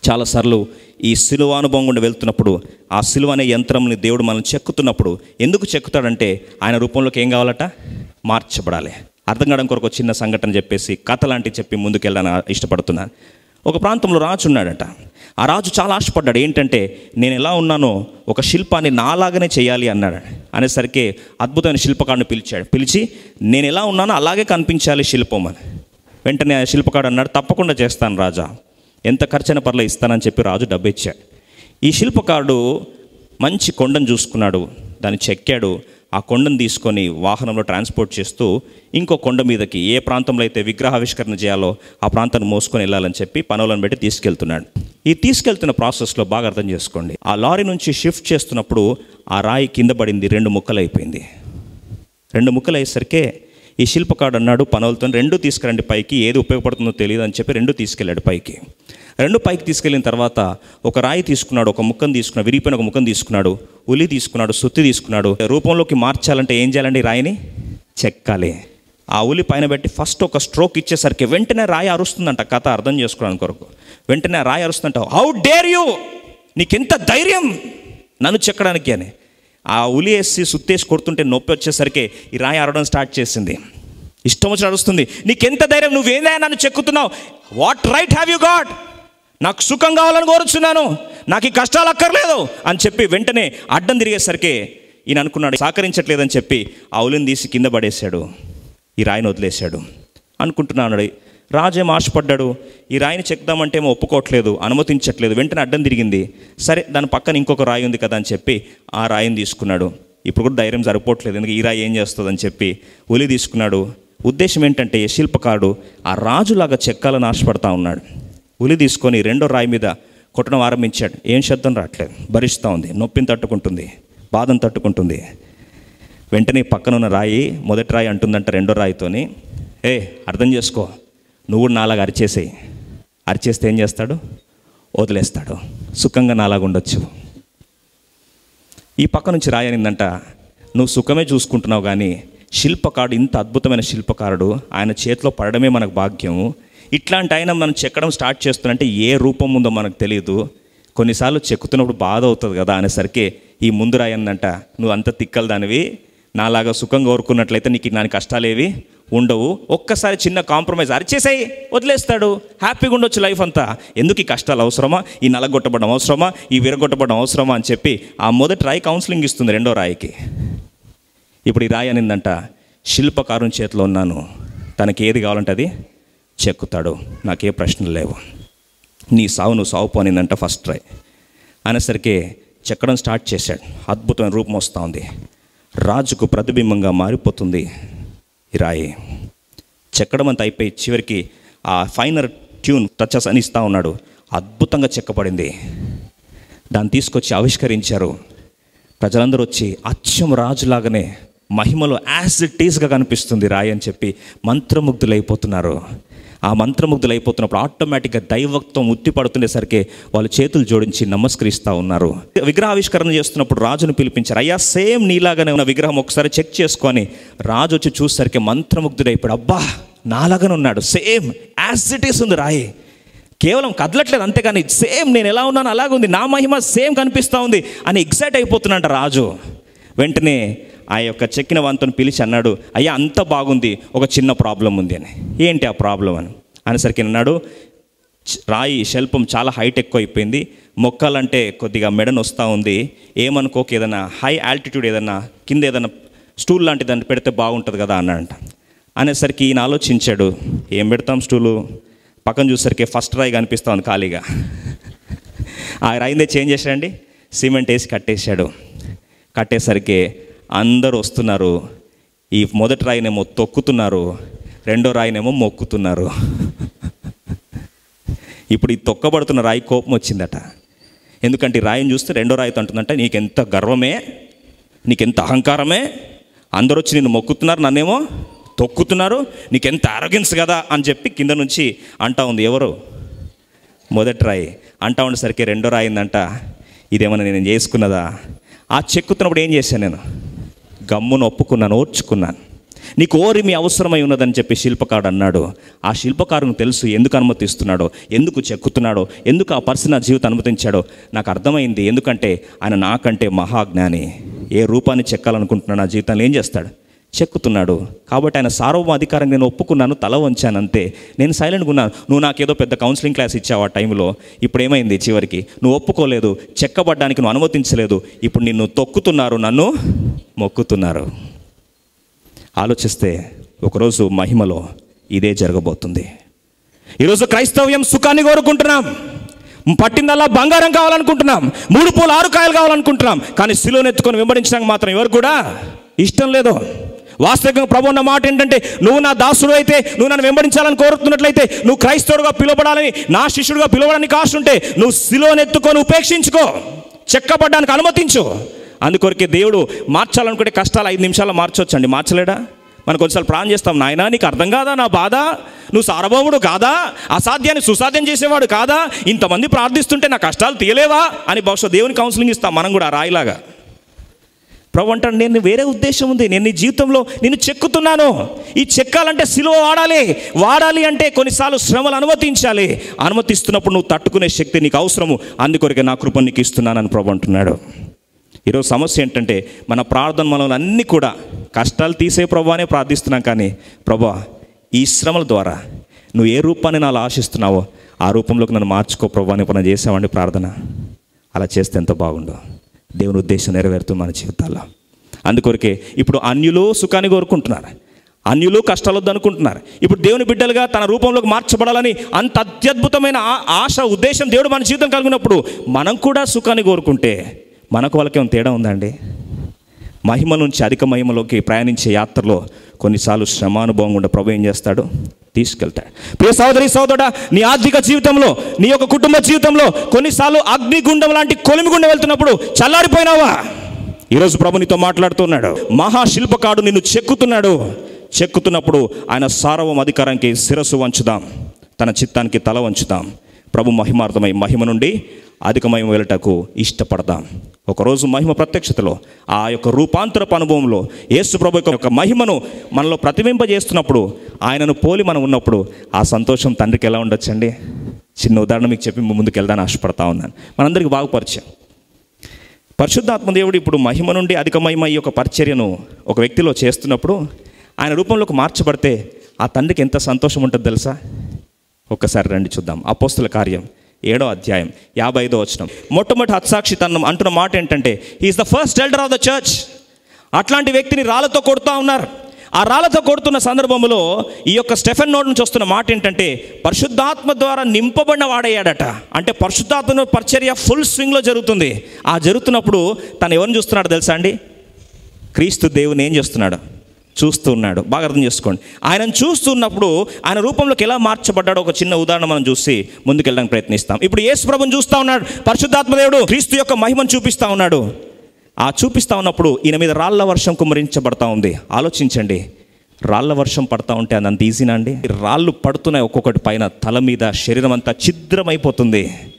చాలాసార్లు ఈ సిలువ అనుభవం గుండా వెళ్తున్నప్పుడు ఆ సిలువ అనే యంత్రంని దేవుడు మనల్ని చెక్కుతున్నప్పుడు ఎందుకు చెక్కుతాడంటే ఆయన రూపంలోకి ఏం కావాలట మార్చబడాలి అర్థం కావడం కొరకు ఒక చిన్న సంఘటన చెప్పేసి కథ లాంటివి చెప్పి ముందుకెళ్ళాలని ఇష్టపడుతున్నాను ఒక ప్రాంతంలో రాజు ఉన్నాడట ఆ రాజు చాలా ఆశపడ్డాడు ఏంటంటే నేను ఎలా ఉన్నానో ఒక శిల్పాన్ని నాలాగానే చేయాలి అన్నాడు అనేసరికి అద్భుతమైన శిల్పకారుని పిలిచాడు పిలిచి నేను ఎలా ఉన్నానో అలాగే కనిపించాలి శిల్పం అని వెంటనే ఆ శిల్పకారుడు అన్నాడు తప్పకుండా చేస్తాను రాజా ఎంత ఖర్చైన పర్లే ఇస్తానని చెప్పి రాజు డబ్బు ఇచ్చాడు ఈ శిల్పకారుడు మంచి కొండను చూసుకున్నాడు దాన్ని చెక్కాడు ఆ కొండను తీసుకొని వాహనంలో ట్రాన్స్పోర్ట్ చేస్తూ ఇంకో కొండ మీదకి ఏ ప్రాంతంలో అయితే విగ్రహావిష్కరణ చేయాలో ఆ ప్రాంతాన్ని మోసుకొని వెళ్ళాలని చెప్పి పనులను పెట్టి తీసుకెళ్తున్నాడు ఈ తీసుకెళ్తున్న ప్రాసెస్లో బాగా అర్థం చేసుకోండి ఆ లారీ నుంచి షిఫ్ట్ చేస్తున్నప్పుడు ఆ రాయి కింద పడింది రెండు ముక్కలు అయిపోయింది రెండు ముక్కలు అయ్యేసరికి ఈ శిల్పకారుడు అన్నాడు పనులతో రెండు తీసుకురండి పైకి ఏది ఉపయోగపడుతుందో తెలియదు అని చెప్పి రెండు తీసుకెళ్ళాడు పైకి రెండు పైకి తీసుకెళ్ళిన తర్వాత ఒక రాయి తీసుకున్నాడు ఒక ముక్కను తీసుకున్నాడు విరిగిపోయిన ఒక ముక్కను తీసుకున్నాడు ఉలి తీసుకున్నాడు సుత్తి తీసుకున్నాడు రూపంలోకి మార్చాలంటే ఏం చేయాలండి ఈ రాయిని చెక్కాలి ఆ ఉలి పైన పెట్టి ఫస్ట్ ఒక స్ట్రోక్ ఇచ్చేసరికి వెంటనే రాయి అరుస్తుందంట కథ అర్థం చేసుకోవడానికి కొరకు వెంటనే ఆ రాయి అరుస్తుందంట హౌ డేర్ యూ నీకెంత ధైర్యం నన్ను చెక్కడానికి అని ఆ ఉలి వేసి సుత్తేసి కొడుతుంటే నొప్పి వచ్చేసరికి ఈ రాయి అరవడం స్టార్ట్ చేసింది ఇష్టం వచ్చి అరుస్తుంది నీకెంత ధైర్యం నువ్వేందా నన్ను చెక్కుతున్నావు what right have you god నాకు సుఖం కావాలని కోరుచున్నాను నాకు ఈ కష్టాలు అక్కర్లేదు అని చెప్పి వెంటనే అడ్డం తిరిగేసరికి ఈయన అనుకున్నాడు సహకరించట్లేదని చెప్పి ఆ ఉలిని తీసి కింద పడేశాడు ఈ రాయిని వదిలేశాడు అనుకుంటున్నాడు రాజేం ఆశపడ్డాడు ఈ రాయిని చెక్దామంటే ఏమో ఒప్పుకోవట్లేదు అనుమతించట్లేదు వెంటనే అడ్డం తిరిగింది సరే దాని పక్కన ఇంకొక రాయి ఉంది కదా అని చెప్పి ఆ రాయిని తీసుకున్నాడు ఇప్పుడు కూడా ధైర్యం సరిపోవట్లేదు ఎందుకు ఈ రాయి ఏం చేస్తుందని చెప్పి ఉలి తీసుకున్నాడు ఉద్దేశం ఏంటంటే ఈ శిల్పకారుడు ఆ రాజులాగా చెక్కాలని ఆశపడతా ఉన్నాడు ఉలి తీసుకొని రెండో రాయి మీద కొట్టడం ఆరంభించాడు ఏం శబ్దం రావట్లేదు భరిస్తూ ఉంది నొప్పిని తట్టుకుంటుంది బాధను తట్టుకుంటుంది వెంటనే పక్కన ఉన్న రాయి మొదటి రాయి అంటుందంట రెండో రాయితోని ఏ అర్థం చేసుకో నువ్వు కూడా నాలాగా అరిచేసేయి అరిచేస్తే ఏం చేస్తాడు వదిలేస్తాడు సుఖంగా నాలాగా ఉండొచ్చు ఈ పక్క నుంచి రాయి అనిందంట నువ్వు సుఖమే చూసుకుంటున్నావు కానీ శిల్పకారుడు ఇంత అద్భుతమైన శిల్పకారుడు ఆయన చేతిలో పడడమే మనకు భాగ్యము ఇట్లాంటి ఆయన మనం చెక్కడం స్టార్ట్ చేస్తున్నంటే ఏ రూపం ఉందో మనకు తెలియదు కొన్నిసార్లు చెక్కుతున్నప్పుడు బాధ అవుతుంది కదా అనేసరికి ఈ ముందు రాయి అందంట నువ్వు అంత తిక్కలు దానివి నాలాగా సుఖం కోరుకున్నట్లయితే నీకు నాని కష్టాలేవి ఉండవు ఒక్కసారి చిన్న కాంప్రమైజ్ అరిచేసాయి వదిలేస్తాడు హ్యాపీగా ఉండొచ్చు లైఫ్ అంతా ఎందుకు ఈ కష్టాలు అవసరమా ఈ నలగొట్టబడడం అవసరమా ఈ విరగొట్టబడడం అవసరమా అని చెప్పి ఆ మొదటి రాయి కౌన్సిలింగ్ ఇస్తుంది రెండో రాయికి ఇప్పుడు ఈ రాయి అనిందంట శిల్పకారుని చేతిలో ఉన్నాను తనకి ఏది కావాలంటే అది చెక్కుతాడు నాకే ప్రశ్నలు లేవు నీ సావు నువ్వు సావు పోనిందంట ఫస్ట్ రాయ్ అనేసరికి చెక్కడం స్టార్ట్ చేశాడు అద్భుతమైన రూపం వస్తూ ఉంది రాజుకు ప్రతిబింబంగా మారిపోతుంది ఈ రాయి చెక్కడం అంతా అయిపోయి చివరికి ఆ ఫైనర్ ట్యూన్ టచెస్ అని ఇస్తూ ఉన్నాడు అద్భుతంగా చెక్కబడింది దాన్ని తీసుకొచ్చి ఆవిష్కరించారు ప్రజలందరూ వచ్చి అచ్చం రాజులాగానే మహిమలో యాజ్ ఇట్ ఈస్గా కనిపిస్తుంది రాయి అని చెప్పి మంత్రముగ్ధులైపోతున్నారు ఆ మంత్రముగ్ధులైపోతున్నప్పుడు ఆటోమేటిక్గా దైవత్వం ఉత్తిపడుతుండేసరికి వాళ్ళు చేతులు జోడించి నమస్కరిస్తూ ఉన్నారు విగ్రహావిష్కరణ చేస్తున్నప్పుడు రాజును పిలిపించారు అయ్యా సేమ్ నీలాగానే ఉన్న విగ్రహం ఒకసారి చెక్ చేసుకొని రాజు వచ్చి చూసేసరికి మంత్రముగ్ధుడైపోయాడు అబ్బా నాలాగానే ఉన్నాడు సేమ్ యాజ్ ఇట్ ఈస్ ఉంది రాయి కేవలం కదలట్లేదు అంతేగాని సేమ్ నేను ఎలా ఉన్నాను అలాగుంది నా మహిమ సేమ్ కనిపిస్తూ ఉంది అని ఎగ్జైట్ అయిపోతున్నాడు రాజు వెంటనే ఆ యొక్క చెక్కిన వంతుని పిలిచి అన్నాడు అయ్యా అంత బాగుంది ఒక చిన్న ప్రాబ్లం ఉంది అని ఏంటి ఆ ప్రాబ్లం అని అనేసరికి అన్నాడు "చ- రాయి శిల్పం చాలా హైట్ ఎక్కువ అయిపోయింది మొక్కలంటే కొద్దిగా మెడను వస్తూ ఉంది ఏమనుకోక ఏదైనా హై ఆల్టిట్యూడ్ ఏదైనా కింద ఏదైనా స్టూల్ లాంటి దాన్ని పెడితే బాగుంటుంది కదా అన్నాడంట అనేసరికి ఈయన ఆలోచించాడు ఏం పెడతాం స్టూలు పక్కన చూసరికి ఫస్ట్ రాయి కనిపిస్తూ ఉంది ఖాళీగా ఆ రాయిందే చేంజ్ చేశాడండి సిమెంట్ వేసి కట్టేశాడు కట్టేసరికి అందరూ వస్తున్నారు ఈ మొదటి రాయినేమో తొక్కుతున్నారు రెండో రాయినేమో మొక్కుతున్నారు ఇప్పుడు ఈ తొక్కబడుతున్న రాయి కోపం వచ్చిందట ఎందుకంటే ఈ రాయిని చూస్తే రెండో రాయితో అంటుందంట నీకెంత గర్వమే నీకెంత అహంకారమే అందరూ వచ్చి నిన్ను మొక్కుతున్నారు నన్నేమో తొక్కుతున్నారు నీకెంత ఆరోగ్యన్స్ కదా అని చెప్పి కింద నుంచి అంటా ఉంది ఎవరు మొదటి రాయి అంటా ఉండేసరికి రెండో రాయిందంట ఇదేమన్నా నేను చేసుకున్నదా ఆ చెక్కుతున్నప్పుడు ఏం చేశాను నేను గమ్మును ఒప్పుకున్నాను ఓర్చుకున్నాను నీకు ఓరిమి అవసరమై ఉన్నదని చెప్పి శిల్పకారుడు అన్నాడు ఆ శిల్పకారునికి తెలుసు ఎందుకు అనుమతిస్తున్నాడో ఎందుకు చెక్కుతున్నాడో ఎందుకు ఆ పర్సన్ నా జీవితం అనుమతించాడో నాకు అర్థమైంది ఎందుకంటే ఆయన నాకంటే మహాజ్ఞాని ఏ రూపాన్ని చెక్కాలనుకుంటున్నాడు నా జీవితంలో ఏం చేస్తాడు చెక్కుతున్నాడు కాబట్టి ఆయన సార్వభౌమాధికారం నేను ఒప్పుకున్నాను తల వంచాను అంతే నేను సైలెంట్గా ఉన్నాను నువ్వు నాకేదో పెద్ద కౌన్సిలింగ్ క్లాస్ ఇచ్చావు ఆ టైంలో ఇప్పుడు ఏమైంది చివరికి నువ్వు ఒప్పుకోలేదు చెక్కబడ్డానికి నువ్వు అనుమతించలేదు ఇప్పుడు నిన్ను తొక్కుతున్నారు నన్ను మొక్కుతున్నారు ఆలోచిస్తే ఒకరోజు మహిమలో ఇదే జరగబోతుంది ఈరోజు క్రైస్తవ్యం సుఖాన్ని కోరుకుంటున్నాం పట్టిందల్లా బంగారం కావాలనుకుంటున్నాం మూడు పూలు ఆరు కాయలు కావాలనుకుంటున్నాం కానీ సిలువను ఎత్తుకొని వెంబడించడానికి మాత్రం ఎవరు కూడా ఇష్టం లేదు వాస్తవికంగా ప్రభు ఉన్న మాట ఏంటంటే నువ్వు నా దాసుడు అయితే నువ్వు నన్ను వెంబడించాలని కోరుతున్నట్లయితే నువ్వు క్రైస్తవుడుగా పిలువబడాలని నా శిష్యుడుగా పిలువడానికి ఆశ ఉంటే నువ్వు సిలువను ఎత్తుకొని ఉపేక్షించుకో చెక్కబడ్డానికి అనుమతించు అందుకొరకే దేవుడు మార్చాలనుకుంటే కష్టాలు ఐదు నిమిషాల్లో మార్చొచ్చండి మార్చలేడా మనం కొన్నిసార్లు ప్రాణం చేస్తాం నాయనా నీకు అర్థం కాదా నా బాధ నువ్వు సార్వభౌముడు కాదా అసాధ్యాన్ని సుసాధ్యం చేసేవాడు కాదా ఇంతమంది ప్రార్థిస్తుంటే నా కష్టాలు తీయలేవా అని బహుశా దేవుని కౌన్సిలింగ్ ఇస్తాం మనం కూడా ఆ రాయిలాగా ప్రభు అంటాడు నేను వేరే ఉద్దేశం ఉంది నేను నీ జీవితంలో నేను చెక్కుతున్నాను ఈ చెక్కాలంటే సిలువ వాడాలి వాడాలి అంటే కొన్నిసార్లు శ్రమలు అనుమతించాలి అనుమతిస్తున్నప్పుడు నువ్వు తట్టుకునే శక్తి నీకు అవసరము అందుకొరకే నా కృప నీకు ఇస్తున్నానని ప్రభు అంటున్నాడు ఈరోజు సమస్య ఏంటంటే మన ప్రార్థన మనలో అన్నీ కూడా కష్టాలు తీసే ప్రభు అనే ప్రార్థిస్తున్నాం కానీ ప్రభా ఈ శ్రమల ద్వారా నువ్వు ఏ రూపాన్ని నాలో ఆశిస్తున్నావో ఆ రూపంలోకి నన్ను మార్చుకో ప్రభు అని పని చేసామండి ప్రార్థన అలా చేస్తే ఎంత బాగుండో దేవుని ఉద్దేశం నెరవేరుతుంది మన జీవితాల్లో అందుకొరకే ఇప్పుడు అన్యులు సుఖాన్ని కోరుకుంటున్నారు అన్యులు కష్టాలు వద్దనుకుంటున్నారు ఇప్పుడు దేవుని బిడ్డలుగా తన రూపంలోకి మార్చబడాలని అంత అత్యద్భుతమైన ఆ- ఆశ ఉద్దేశం దేవుడు మన జీవితం కలిగినప్పుడు మనం కూడా సుఖాన్ని కోరుకుంటే మనకు వాళ్ళకి ఏమైనా తేడా ఉందండి మహిమ నుంచి అధిక మహిమలోకి ప్రయాణించే యాత్రలో కొన్నిసార్లు శ్రమానుభవం గుండా ప్రభు ఏం చేస్తాడు తీసుకెళ్తాడు ప్రియ సోదరి సోదరుడా నీ ఆర్థిక జీవితంలో నీ యొక్క కుటుంబ జీవితంలో కొన్నిసార్లు అగ్నిగుండం లాంటి కొలిమిగుండం వెళ్తున్నప్పుడు చల్లారిపోయినావా ఈరోజు ప్రభు నీతో మాట్లాడుతున్నాడు మహాశిల్పకాడు నిన్ను చెక్కుతున్నాడు చెక్కుతున్నప్పుడు ఆయన సార్వం అధికారానికి శిరస్సు వంచుదాం తన చిత్తానికి తల వంచుదాం ప్రభు మహిమార్థమై మహిమ నుండి అధిక మహిమ వెళ్ళటకు ఇష్టపడదాం ఒకరోజు మహిమ ప్రత్యక్షతలో ఆ యొక్క రూపాంతరపు అనుభవంలో యేసు ప్రభు యొక్క మహిమను మనలో ప్రతిబింపజేస్తున్నప్పుడు ఆయనను పోలి మనం ఉన్నప్పుడు ఆ సంతోషం తండ్రికి ఎలా ఉండొచ్చండి చిన్న ఉదాహరణ మీకు చెప్పి ముందుకు వెళ్దాని ఆశపడతా ఉన్నాను మనందరికీ బాగా పరిచయం పరిశుద్ధాత్మ దేవుడు ఇప్పుడు మహిమ నుండి అధిక మహిమ ఈ యొక్క పరిచర్యను ఒక వ్యక్తిలో చేస్తున్నప్పుడు ఆయన రూపంలోకి మార్చబడితే ఆ తండ్రికి ఎంత సంతోషం ఉంటుంది తెలుసా ఒక్కసారి రండి చూద్దాం అపోస్తుల కార్యం ఏడో అధ్యాయం యాభై ఐదో వచనం మొట్టమొదటి హత్సాక్షి తన అంటున్న మాట ఏంటంటే is the first elder of the church అట్లాంటి వ్యక్తిని రాళ్ళతో కొడుతూ ఉన్నారు ఆ రాళ్ళతో కొడుతున్న సందర్భంలో ఈ యొక్క స్టెఫెన్ నోట్ నుంచి వస్తున్న మాట ఏంటంటే పరిశుద్ధాత్మ ద్వారా నింపబడిన వాడయ్యాడట అంటే పరిశుద్ధాత్మ పరిచర్య ఫుల్ స్వింగ్లో జరుగుతుంది ఆ జరుగుతున్నప్పుడు తను ఎవరిని చూస్తున్నాడు తెలుసా అండి క్రీస్తు దేవుని ఏం చేస్తున్నాడు చూస్తూ ఉన్నాడు బాగా అర్థం చేసుకోండి ఆయనను చూస్తున్నప్పుడు ఆయన రూపంలోకి ఎలా మార్చబడ్డాడో ఒక చిన్న ఉదాహరణ మనం చూసి ముందుకెళ్ళడానికి ప్రయత్నిస్తాం ఇప్పుడు యేసు ప్రభుని చూస్తూ ఉన్నాడు పరిశుద్ధాత్మ దేవుడు క్రీస్తు యొక్క మహిమను చూపిస్తూ ఉన్నాడు ఆ చూపిస్తూ ఉన్నప్పుడు ఈయన మీద రాళ్ల వర్షం కుమ్మరించబడతా ఉంది ఆలోచించండి రాళ్ల వర్షం పడతా ఉంటే అది అంత ఈజీనా అండి రాళ్ళు పడుతున్నాయి ఒక్కొక్కటి పైన తల మీద శరీరం అంతా ఛిద్రమైపోతుంది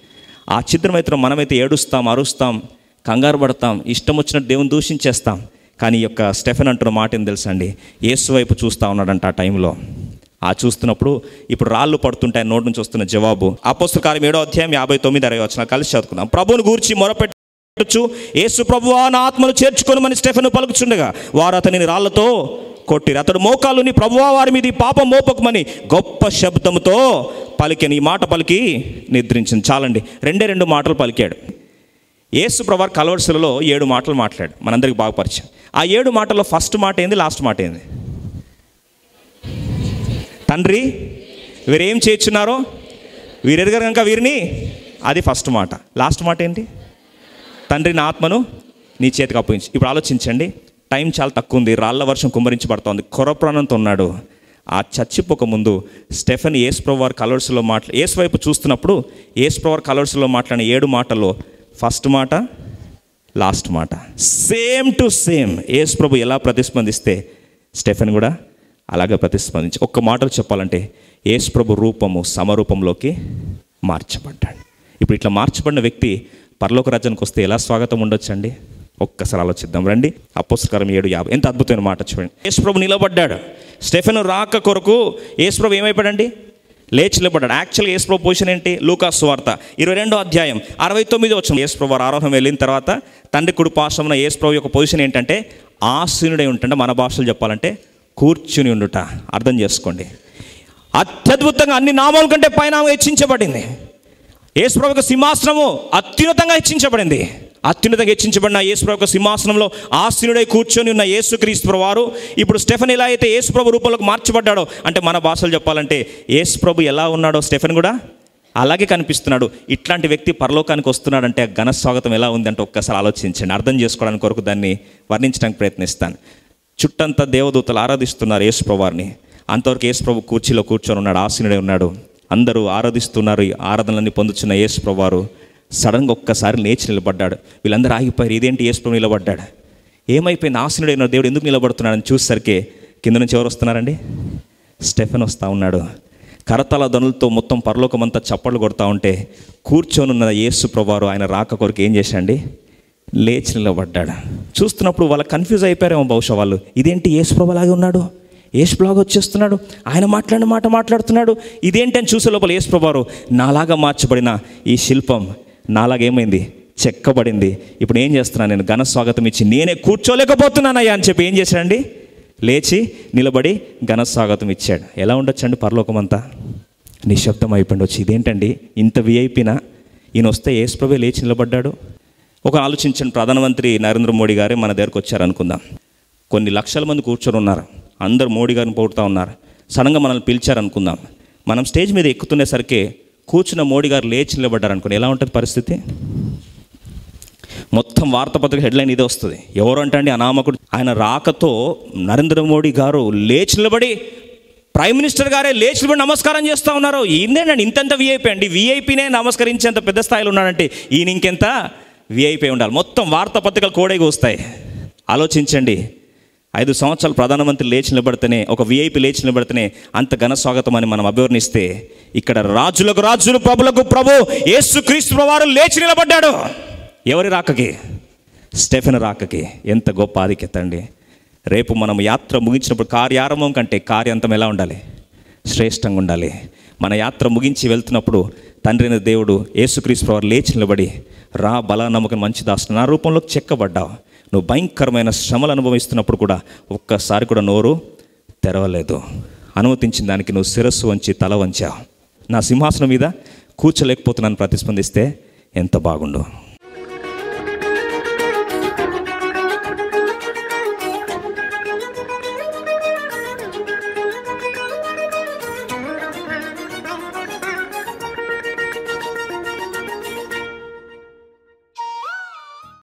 ఆ ఛిద్రమైతే మనమైతే ఏడుస్తాం అరుస్తాం కంగారు పడతాం ఇష్టం వచ్చినట్టు దేవుని దూషించేస్తాం కానీ ఈ యొక్క స్టెఫెన్ అంటున్న మాట ఏం తెలుసా అండి యేసు వైపు చూస్తూ ఉన్నాడంట ఆ టైంలో ఆ చూస్తున్నప్పుడు ఇప్పుడు రాళ్ళు పడుతుంటే ఆయన నోటి నుంచి వస్తున్న జవాబు అపోస్తల కార్యం ఏడో అధ్యాయం యాభై తొమ్మిది అరవై వచ్చిన కలిసి చదువుకుందాం ప్రభువుని గూర్చి మొరపెట్టచ్చు యేసు ప్రభువా నా ఆత్మను చేర్చుకొనమని స్టెఫెన్ పలుకుచుండగా వారు అతనిని రాళ్లతో కొట్టిరు అతడు మోకాలుని ప్రభువా వారి మీద ఈ పాపం మోపకమని గొప్ప శబ్దముతో పలికిన ఈ మాట పలికి నిద్రించింది చాలండి రెండే రెండు మాటలు పలికాడు యేసు ప్రభార్ కలవర్సులలో ఏడు మాటలు మాట్లాడు మనందరికి బాగా పరిచయం ఆ ఏడు మాటల్లో ఫస్ట్ మాట ఏంది లాస్ట్ మాట ఏంది తండ్రి వీరేం చేయించున్నారో వీరెరగరు కనుక వీరిని అది ఫస్ట్ మాట లాస్ట్ మాట ఏంటి తండ్రి నా ఆత్మను నీ చేతికి అప్పగించి ఇప్పుడు ఆలోచించండి టైం చాలా తక్కువ ఉంది రాళ్ల వర్షం కుమ్మరించబడుతోంది కొర ప్రాణంతో ఉన్నాడు ఆ చచ్చిపోక ముందు స్టెఫెన్ ఏస్ ప్రవర్ కలర్స్లో మాట్లా ఏస్ వైపు చూస్తున్నప్పుడు ఏస్ ప్రవర్ కలర్స్లో మాట్లాడిన ఏడు మాటల్లో ఫస్ట్ మాట లాస్ట్ మాట సేమ్ టు సేమ్ ఏస్ ప్రభు ఎలా ప్రతిస్పందిస్తే స్టెఫెన్ కూడా అలాగే ప్రతిస్పందించి ఒక్క మాటలు చెప్పాలంటే ఏసు ప్రభు రూపము సమరూపంలోకి మార్చబడ్డాడు ఇప్పుడు ఇట్లా మార్చబడిన వ్యక్తి పరలోక రాజ్యానికి వస్తే ఎలా స్వాగతం ఉండొచ్చండి ఒక్కసారి ఆలోచిద్దాం రండి అపోస్కరం ఏడు యాభై ఎంత అద్భుతమైన మాట చూడండి యేసుప్రభు నిలబడ్డాడు స్టెఫెన్ రాక కొరకు యేసుప్రభు ఏమైపోయాడండి లేచి నిలబడ్డాడు యాక్చువల్గా యేసుప్రభు పొజిషన్ ఏంటి లూకాస్ వార్త ఇరవై రెండో అధ్యాయం అరవై తొమ్మిది వచ్చిన యేసుప్రభు వారు ఆరోహం వెళ్ళిన తర్వాత తండ్రి కుడి పాశమున యేసుప్రభు యొక్క పొజిషన్ ఏంటంటే ఆసీనుడై ఉంటుంటే మన భాషలో చెప్పాలంటే కూర్చుని ఉండుట అర్థం చేసుకోండి అత్యద్భుతంగా అన్ని నామాల కంటే పైన హెచ్చించబడింది యేసుప్రభు యొక్క సింహాసనము అత్యున్నతంగా హెచ్చించబడింది అత్యున్నతంగా హెచ్చించబడిన యేసుప్రభు యొక్క సింహాసనంలో ఆసీనుడై కూర్చొని ఉన్న యేసుక్రీస్తు వారు ఇప్పుడు స్టెఫెన్ ఎలా అయితే యేసుప్రభు రూపంలోకి మార్చబడ్డాడో అంటే మన భాషలు చెప్పాలంటే యేసుప్రభు ఎలా ఉన్నాడో స్టెఫెన్ కూడా అలాగే కనిపిస్తున్నాడు ఇట్లాంటి వ్యక్తి పరలోకానికి వస్తున్నాడంటే ఆ ఘన స్వాగతం ఎలా ఉందంటే ఒక్కసారి ఆలోచించండి అర్థం చేసుకోవడానికి కొరకు దాన్ని వర్ణించడానికి ప్రయత్నిస్తాను చుట్టంతా దేవదూతలు ఆరాధిస్తున్నారు యేసుప్రభువారిని అంతవరకు యేసుప్రభు కుర్చీలో కూర్చొని ఉన్నాడు ఆసీనుడే ఉన్నాడు అందరూ ఆరాధిస్తున్నారు ఈ ఆరాధనలన్నీ పొందుతున్న యేసుప్రభువారు సడన్గా ఒక్కసారి లేచి నిలబడ్డాడు వీళ్ళందరూ ఆగిపోయారు ఇదేంటి యేసుప్రభు నిలబడ్డాడు ఏమైపోయింది ఆసీనుడైన దేవుడు ఎందుకు నిలబడుతున్నాడని చూసేసరికి కింద నుంచి ఎవరు వస్తున్నారండి స్టెఫెన్ వస్తూ ఉన్నాడు కరతల ధనులతో మొత్తం పరలోకమంతా చప్పట్లు కొడతా ఉంటే కూర్చొని ఉన్న యేసు ప్రభువారు ఆయన రాక కొరకు ఏం చేశాండి లేచి నిలబడ్డాడు చూస్తున్నప్పుడు వాళ్ళ కన్ఫ్యూజ్ అయిపోయారేమో బహుశా వాళ్ళు ఇదేంటి యేసు ప్రభులాగే ఉన్నాడు యేసు ప్రభు వచ్చేస్తున్నాడు ఆయన మాట్లాడిన మాట మాట్లాడుతున్నాడు ఇదేంటి అని చూసే లోపల యేసు ప్రభువారు నాలాగా మార్చబడిన ఈ శిల్పం నాలాగా ఏమైంది చెక్కబడింది ఇప్పుడు ఏం చేస్తున్నాను నేను ఘన స్వాగతం ఇచ్చి నేనే కూర్చోలేకపోతున్నానయ్యా అని చెప్పి ఏం చేశాడండి లేచి నిలబడి ఘన స్వాగతం ఇచ్చాడు ఎలా ఉండొచ్చండి పరలోకమంతా నిశ్శబ్దం అయిపోయిండొచ్చు ఇదేంటండి ఇంత విఐపినా ఈయన వస్తే యేసుప్రభే లేచి నిలబడ్డాడు ఒక ఆలోచించండి ప్రధానమంత్రి నరేంద్ర మోడీ గారే మన దగ్గరకు వచ్చారు అనుకుందాం కొన్ని లక్షల మంది కూర్చొని ఉన్నారు అందరు మోడీ గారిని పొగుడుతూ ఉన్నారు సడన్గా మనల్ని పిలిచారు అనుకుందాం మనం స్టేజ్ మీద ఎక్కుతునేసరికి కూర్చున్న మోడీ గారు లేచి నిలబడ్డారు అనుకోండి ఎలా ఉంటుంది పరిస్థితి మొత్తం వార్తాపత్రిక హెడ్లైన్ ఇదే వస్తుంది ఎవరు అంటే అండి అనామకుడు ఆయన రాకతో నరేంద్ర మోడీ గారు లేచి నిలబడి ప్రైమ్ మినిస్టర్ గారే లేచి నిలబడి నమస్కారం చేస్తూ ఉన్నారు ఏంటండి ఇంతంత విఐపీ అండి విఐపీనే నమస్కరించేంత పెద్ద స్థాయిలో ఉన్నాడంటే ఈయన ఇంకెంత విఐపీ ఉండాలి మొత్తం వార్తాపత్రికలు కోడేగా వస్తాయి ఆలోచించండి ఐదు సంవత్సరాలు ప్రధానమంత్రి లేచి నిలబడితేనే ఒక విఐపి లేచి నిలబడితేనే అంత ఘన స్వాగతం అని మనం అభివర్ణిస్తే ఇక్కడ రాజులకు రాజులు ప్రభులకు ప్రభు యేసు క్రీస్తు వారు లేచి నిలబడ్డాడు ఎవరి రాకకి స్టెఫెన్ రాకకి ఎంత గొప్ప ఆధిక్యత అండి రేపు మనం యాత్ర ముగించినప్పుడు కార్యారంభం కంటే కార్యాంతం ఎలా ఉండాలి శ్రేష్టంగా ఉండాలి మన యాత్ర ముగించి వెళ్తున్నప్పుడు తండ్రి అయిన దేవుడు యేసుక్రీస్తు వారు లేచి నిలబడి రా బల నమ్మకం మంచి దాసు నా రూపంలో చెక్కబడ్డావు నువ్వు భయంకరమైన శ్రమలు అనుభవిస్తున్నప్పుడు కూడా ఒక్కసారి కూడా నోరు తెరవలేదు అనుమతించిన దానికి నువ్వు శిరస్సు వంచి తల వంచావు నా సింహాసనం మీద కూర్చోలేకపోతున్నాను ప్రతిస్పందిస్తే ఎంత బాగుండు